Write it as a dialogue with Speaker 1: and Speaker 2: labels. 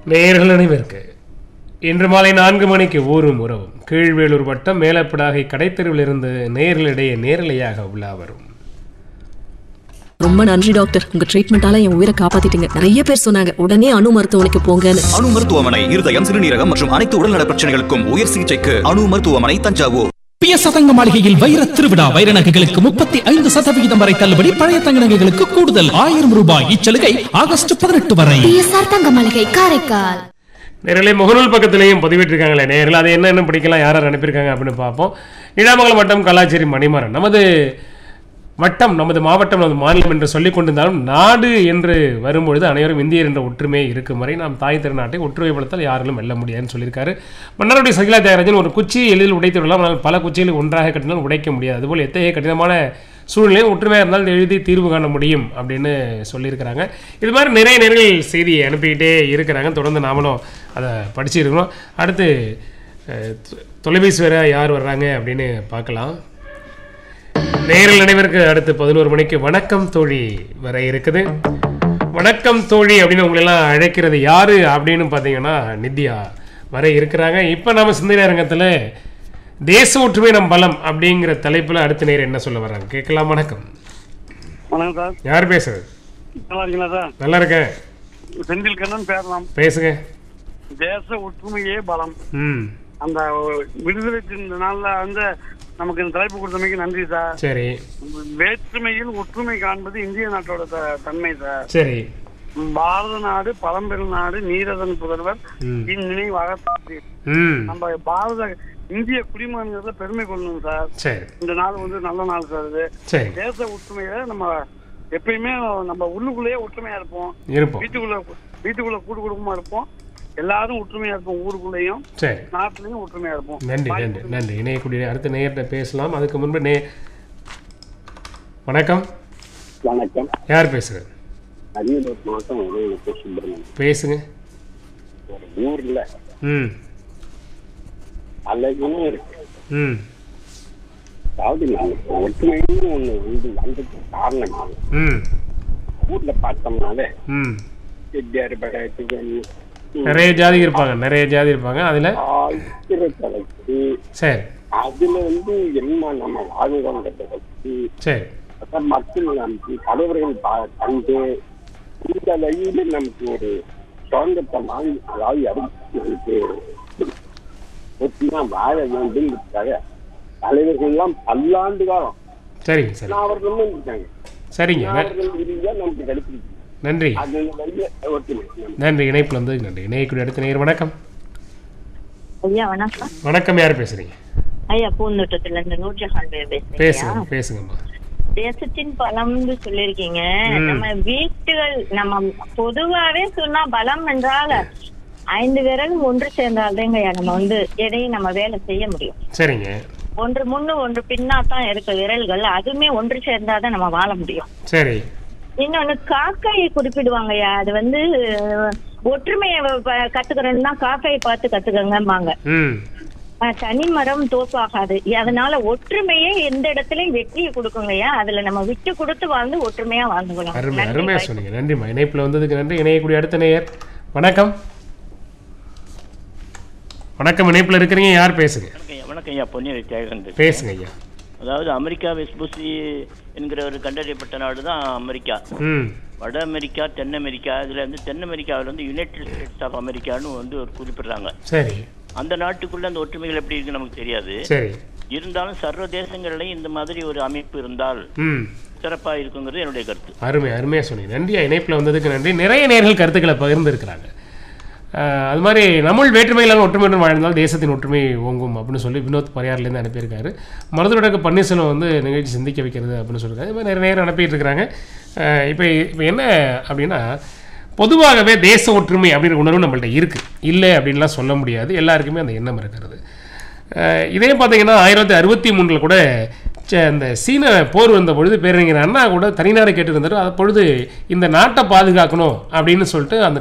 Speaker 1: நேயர்கள் அனைவருக்கு இன்று மாலை நான்கு மணிக்கு ஊரும் உறவும் கீழ்வேலூர் வட்டம் மேலப்படாகை கடைத்தெருவிலிருந்து நேயர்களிடையே நேரலையாக உலா வரும்
Speaker 2: ரொம்ப நன்றி டாக்டர் உங்க ட்ரீட்மெண்டால என் உயிரை காப்பாத்திட்டீங்க நிறைய பேர் சொன்னாங்க உடனே அணு மருத்துவமனைக்கு போங்கன்னு
Speaker 3: அணு மருத்துவமனை இருதயம் சிறுநீரகம் மற்றும் அனைத்து உடல்நல பிரச்சனைகளுக்கும் உயர் சிகிச்சைக்கு அணு மருத்துவமனை தஞ்சாவூர்
Speaker 4: பிய சதங்க மாளிகையில் வைர திருவிழா வைர நகைகளுக்கு முப்பத்தி ஐந்து சதவிகிதம் வரை தள்ளுபடி பழைய தங்க நகைகளுக்கு கூடுதல் ஆயிரம் ரூபாய் இச்சலுகை ஆகஸ்ட் பதினெட்டு வரை
Speaker 5: பிஎஸ்ஆர் தங்க மளிகை காரைக்கால்
Speaker 1: நேரலை முகநூல் பக்கத்திலையும் பதிவிட்டிருக்காங்களே நேரில் அது என்னென்ன படிக்கலாம் யார் யார் அனுப்பியிருக்காங்க அப்படின்னு பார்ப்போம் இடாமங்கலம் வட்டம் கலாச்சேரி மணிமாறன் நமது வட்டம் நமது மாவட்டம் நமது மாநிலம் என்று சொல்லிக் கொண்டிருந்தாலும் நாடு என்று வரும்பொழுது அனைவரும் இந்தியர் என்ற ஒற்றுமை இருக்கும் வரை நாம் தாய் திருநாட்டை ஒற்றுமைப்படுத்தால் யாரிலும் வெல்ல முடியாதுன்னு சொல்லியிருக்காரு மன்னருடைய சகிலா தியாகராஜன் ஒரு குச்சி எளிதில் உடைத்து விடலாம் ஆனால் பல குச்சிகளை ஒன்றாக கட்டினால் உடைக்க முடியாது அதுபோல் எத்தகைய கடினமான சூழ்நிலையும் ஒற்றுமையாக இருந்தால் எழுதி தீர்வு காண முடியும் அப்படின்னு சொல்லியிருக்கிறாங்க இது மாதிரி நிறைய நேர்கள் செய்தி அனுப்பிக்கிட்டே இருக்கிறாங்க தொடர்ந்து நாமளும் அதை படிச்சிருக்கிறோம் அடுத்து அஹ், தொ- தொலைபேசி வேற யார் வர்றாங்க அப்படின்னு பார்க்கலாம் நேரில் நினைவிற்கு அடுத்து பதினோரு மணிக்கு வணக்கம் தோழி வர இருக்குது வணக்கம் தோழி அப்படின்னு உங்களெல்லாம் அழைக்கிறது யாரு அப்படின்னு பார்த்தீங்கன்னா நித்யா வர இருக்கிறாங்க இப்போ நம்ம சிந்தனை அரங்கத்தில் தேச ஒற்றுமை நம் பலம் அப்படிங்கிற தலைப்பில் அடுத்த நேரம் என்ன சொல்ல வர்றாங்க கேட்கலாம் வணக்கம்
Speaker 6: வணக்கம் சார்
Speaker 1: யார் பேசுறது
Speaker 6: நல்லா இருக்கீங்களா சார்
Speaker 1: நல்லா இருக்கேன்
Speaker 6: செந்தில் கண்ணன் பேசலாம்
Speaker 1: பேசுங்க
Speaker 6: தேச ஒற்றுமையே பலம்
Speaker 1: ம்
Speaker 6: அந்த விடுதலை தின நாள்ல வந்து நமக்கு இந்த தலைப்பு கொடுத்தமைக்கு நன்றி சார்
Speaker 1: சரி
Speaker 6: வேற்றுமையில் ஒற்றுமை காண்பது இந்திய நாட்டோட த- தன்மை சார்
Speaker 1: சரி
Speaker 6: பாரத நாடு பழம்பெரும் நாடு நீரதன் புதல்வர்
Speaker 1: ம்.
Speaker 6: இந்நினைவாக தாக்கி.
Speaker 1: ம்
Speaker 6: நம்ம பாரத இந்திய குடிமகன்கிறத பெருமை கொள்ளணும் சார்
Speaker 1: சரி
Speaker 6: இந்த நாள் வந்து நல்ல நாள் சார் இது
Speaker 1: சரி
Speaker 6: தேச ஒற்றுமையில நம்ம எப்பயுமே நம்ம உள்ளுக்குள்ளேயே ஒற்றுமையா இருப்போம்
Speaker 1: இருப்போம்
Speaker 6: வீட்டுக்குள்ள வீட்டுக்குள்ள கூட்டு குடும்பமா இருப்போம் எல்லாரும் ஒற்றுமையா இருப்போம் ஊருக்குள்ளேயும்
Speaker 1: சரி
Speaker 6: நாட்டிலையும் ஒற்றுமையா இருப்போம்
Speaker 1: நன்றி நன்றி நன்றி இணையக்கூடிய அடுத்த நேயர்கிட்ட பேசலாம் அதுக்கு முன்பு நே வணக்கம்
Speaker 7: வணக்கம்
Speaker 1: யார் பேசுறது
Speaker 7: அரியலூர் மாவட்டம் உதயநிதி சுப்பிரமணியம்
Speaker 1: பேசுங்க
Speaker 7: ஒரு ஊர்ல
Speaker 1: ம்
Speaker 7: அழகுன்னு இருக்கு
Speaker 1: ம்
Speaker 7: அதாவது நமக்கு ஒற்றுமைன்னு ஒண்ணு வந்து வந்ததுக்கு காரணம் என்ன?
Speaker 1: ம்
Speaker 7: ஊர்ல பார்த்தோம்னாலே
Speaker 1: ம்
Speaker 7: செட்டியார் படையத்துக்கு
Speaker 1: நிறைய ஜாதி இருப்பாங்க நிறைய ஜாதி இருப்பாங்க அதில்
Speaker 7: ஆயிரத்தலைக்கு
Speaker 1: சரி
Speaker 7: அதுல வந்து என்ன நம்ம வாழ்கிறோங்கிறத பற்றி
Speaker 1: சரி
Speaker 7: அதான் மக்கள் நமக்கு தலைவர்கள் பா- கண்டு இந்த வழியில நமக்கு ஒரு சுதந்திரத்தை வாங்கி அதாவது அறிவிச்சு ஒற்றுமா வாழ வேண்டும்ங்கிறதுக்காக தலைவர்கள் எல்லாம் பல்லாண்டு காலம்
Speaker 1: சரிங்க சரி
Speaker 7: அவர்களும் இருக்காங்க
Speaker 1: சரிங்க ந-
Speaker 7: அவர்கள் விரும்பியா நமக்கு கிடைச்சிருக்கு
Speaker 1: நன்றி
Speaker 7: அது வந்து ஒற்றுமை
Speaker 1: நன்றி இணைப்பில் வந்து நன்றி இணையக்கூடிய அடுத்த நேயர் வணக்கம்
Speaker 8: ஐயா வணக்கம்
Speaker 1: வணக்கம் யார் பேசுறீங்க
Speaker 8: ஐயா பூந்தோட்டத்துல இருந்து நூர்ஜஹான் பேசுறேன்
Speaker 1: பேசுங்க பேசுங்கம்மா
Speaker 8: தேசத்தின் பலம்னு சொல்லிருக்கீங்க
Speaker 1: ம்.
Speaker 8: நம்ம வீட்டுகள் நம்ம பொதுவாவே சொன்னா பலம் என்றால் ஐந்து விரலும் ஒன்று சேர்ந்தால்தாங்க ஐயா நம்ம வந்து எதையும் நம்ம வேலை செய்ய முடியும்
Speaker 1: சரிங்க
Speaker 8: ஒன்று முன்னு ஒன்று பின்னா தான் இருக்க விரல்கள் அதுவுமே ஒன்று சேர்ந்தாதான் நம்ம வாழ முடியும்
Speaker 1: சரி
Speaker 8: இன்னொன்னு காக்காயை குறிப்பிடுவாங்கய்யா அது வந்து அஹ், ஒற்றுமையை ப- கத்துக்கிறேன்னா காக்காயை பார்த்து கத்துக்கங்கம்பாங்க
Speaker 1: ம்
Speaker 8: அஹ் தனி மரம் தோப்பாகாது அதனால ஒற்றுமையே எந்த இடத்துலயும் வெற்றியை கொடுக்குங்கய்யா அதுல நம்ம விட்டு கொடுத்து வாழ்ந்து ஒற்றுமையா வாழ்ந்துக்கணும்
Speaker 1: அருமை
Speaker 8: நன்றி,
Speaker 1: அருமையாக
Speaker 8: bye.
Speaker 1: சொன்னீங்க நன்றிம்மா இணைப்பில் வந்ததுக்கு நன்றி இணையக்கூடிய அடுத்த நேயர் வணக்கம் வணக்கம் இணைப்பில் இருக்கிறீங்க யார் பேசுங்க
Speaker 9: வணக்கம் ஐயா வணக்கம் ஐயா பொன்னியரை தியாகன் பேசுறேன்.
Speaker 1: பேசுங்க ஐயா
Speaker 9: அதாவது அமெரிக்கா வெஸ்பூசி என்கிற ஒரு கண்டறியப்பட்ட நாடு தான் அமெரிக்கா
Speaker 1: ம்
Speaker 9: வட அமெரிக்கா தென் அமெரிக்கா இதில் வந்து தென் அமெரிக்காவில் வந்து யுனைடெட் ஸ்டேட்ஸ் ஆஃப் அமெரிக்கான்னு வந்து ஒரு குறிப்பிடுறாங்க
Speaker 1: சரி
Speaker 9: அந்த நாட்டுக்குள்ள அந்த ஒற்றுமைகள் எப்படி இருக்குன்னு நமக்கு தெரியாது
Speaker 1: சரி
Speaker 9: இருந்தாலும் சர்வ தேசங்கள்லையும் இந்த மாதிரி ஒரு அமைப்பு இருந்தால்
Speaker 1: ம்
Speaker 9: சிறப்பாக இருக்குங்கிறது என்னுடைய கருத்து
Speaker 1: அருமை அருமையாக சொன்னீங்க நன்றியா இணைப்பில் வந்ததுக்கு நன்றி நிறைய நேர்கள் கருத்துக்களை பகிர்ந்துருக்கிறாங்க ஆஹ் அது மாதிரி நம்முள் வேற்றுமையிலான ஒற்றுமையுடன் வாழ்ந்தால் தேசத்தின் ஒற்றுமை ஓங்கும் அப்படின்னு சொல்லி வினோத் பரியார்லேருந்து அனுப்பியிருக்காரு மருதுவடக்கு பன்னீர்செல்வம் வந்து நிகழ்ச்சி சிந்திக்க வைக்கிறது அப்படின்னு சொல்லியிருக்காரு இது மாதிரி நிறைய நேரம் அனுப்பிட்டு இருக்கிறாங்க இப்போ இப்போ என்ன அப்படின்னா பொதுவாகவே தேச ஒற்றுமை அப்படிங்கிற உணர்வு நம்மள்ட்ட இருக்குது இல்லை அப்படின்லாம் சொல்ல முடியாது எல்லாருக்குமே அந்த எண்ணம் இருக்கிறது அஹ் இதே பார்த்தீங்கன்னா ஆயிரத்தி அறுபத்தி மூணில் கூட ச- இந்த சீன போர் வந்த பொழுது பேரறிஞர் அண்ணா கூட தனிநாடு கேட்டிருந்தாரு அப்பொழுது இந்த நாட்டை பாதுகாக்கணும் அப்படின்னு சொல்லிட்டு அந்த